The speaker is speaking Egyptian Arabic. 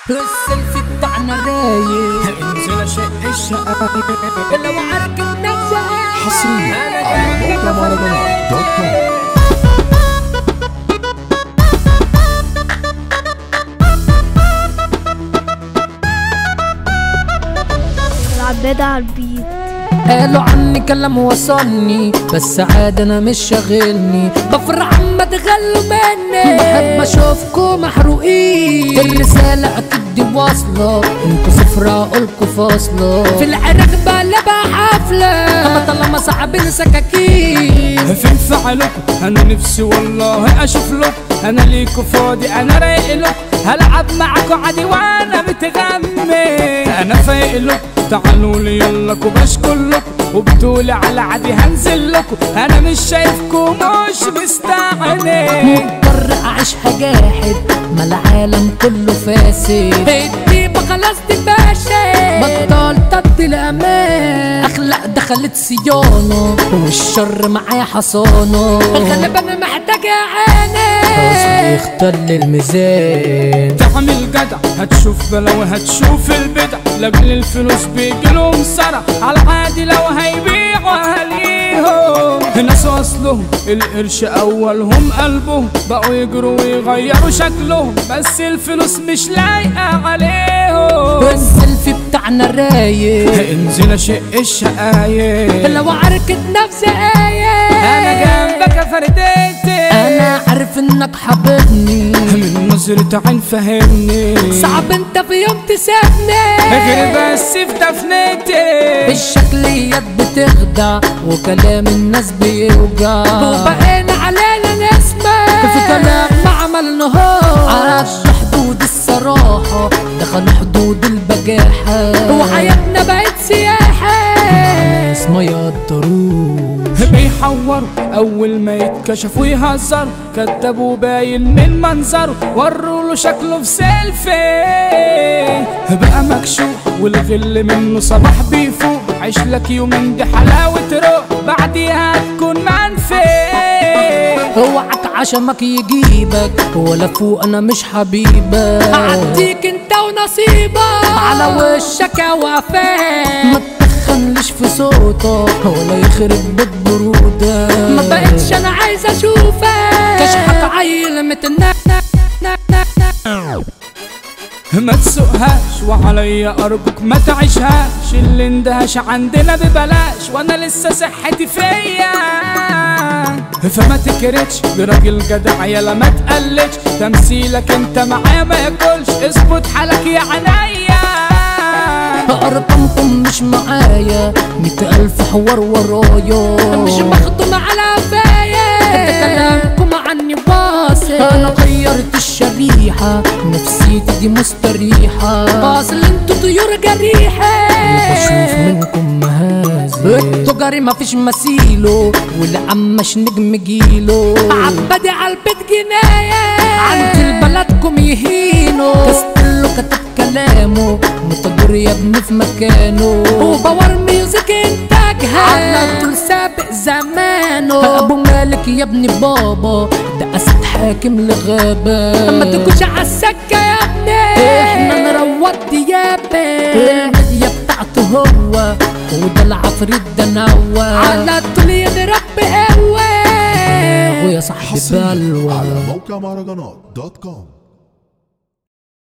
السيلفي بتاعنا رايق انزل شق الشقايق لو عرك النفس حصريا على موقع مهرجانات دوت كوم العبادة على البيت قالوا عني كلام وصلني بس عاد انا مش شاغلني بفرح اما تغلوا مني بحب اشوفكم محروقين الرسالة اكيد دي واصلة انتوا صفر اقولكوا فاصلة في العراق بقلبها حفلة اما طالما صعبين سكاكين فين فعلكم انا نفسي والله اشوف لكم انا ليكوا فاضي انا رايق لكم هلعب معاكوا عادي وانا متغمي انا فايق لكم تعالوا لي يلا كوباش كلكم وبتقولي على عادي هنزل لكم انا مش شايفكم مش مستعني مضطر اعيشها جاحد ما العالم كله فاسد الديبة خلاص دي باشا بطلت ابدي الامان اخلاق دخلت صيانة والشر معايا حصانة الغلب انا محتاجة عاني اصلي اختل الميزان تعمل جدع هتشوف بلاوي هتشوف البدع لاجل الفلوس بيجيلهم سرع على عادي لو هيبيعوا اهاليهم ناس اصلهم القرش اولهم قلبهم بقوا يجروا ويغيروا شكلهم بس الفلوس مش لايقه عليهم السيلفي بتاعنا رايق انزل شق الشقايق لو عركت نفسي ايه انا جنبك يا فردتي انا عارف انك حبيبني من نظرة عين فهمني صعب انت في يوم تسيبني غير بس في دفنتي الشكليات بتخدع وكلام الناس بيوجع وبقينا علينا نسمع في كلام ما عملناهوش عدى حدود الصراحة دخل حدود البجاحة وحياتنا بقت سياحة ناس ما يقدروش بيحوروا اول ما يتكشف ويهزروا كدبوا باين من منظره وروا له شكله في سيلفي بقى مكشوف والغل منه صباح بيفوق عيش لك يومين دي حلاوة روح بعديها تكون منفي اوعك عشمك يجيبك ولا فوق انا مش حبيبك اعديك انت ونصيبك على وشك يا وفاء ما تدخلش في صوتك ولا يخرب بيت برودك ما بقتش انا عايز اشوفك كشحك عيل متنك ما تسوقهاش وعليا ارجوك ما تعيشهاش اللي اندهش عندنا ببلاش وانا لسه صحتي فيا فما تكرتش براجل جدع يلا ما تقلتش تمثيلك انت معايا ما ياكلش اظبط حالك يا عينيا ارقامكم مش معايا مية الف حوار ورايا مش مخدوم على فايا ده كلامكم عني باصل انا غيرت الشريحة نفسيتي دي مستريحة باصل انتوا طيور جريحة بشوف منكم مهازل التجاري مفيش مثيله والعمش نجم جيله عبدي عالبيت جناية عند بلدكم يهينوا كاستلو كتب كلامه متجر يا ابني في مكانه وباور ميوزك انتاجها على طول سابق زمانه ابو مالك يا ابني بابا ده اسد حاكم لغابة ما تكونش عالسكة يا ابني احنا نروض ديابة الميديا بتاعته هو وده العفريت ده نوى على طول يضرب بقوة ويا صاحبي حصريا بلوى على موقع مهرجانات دوت كوم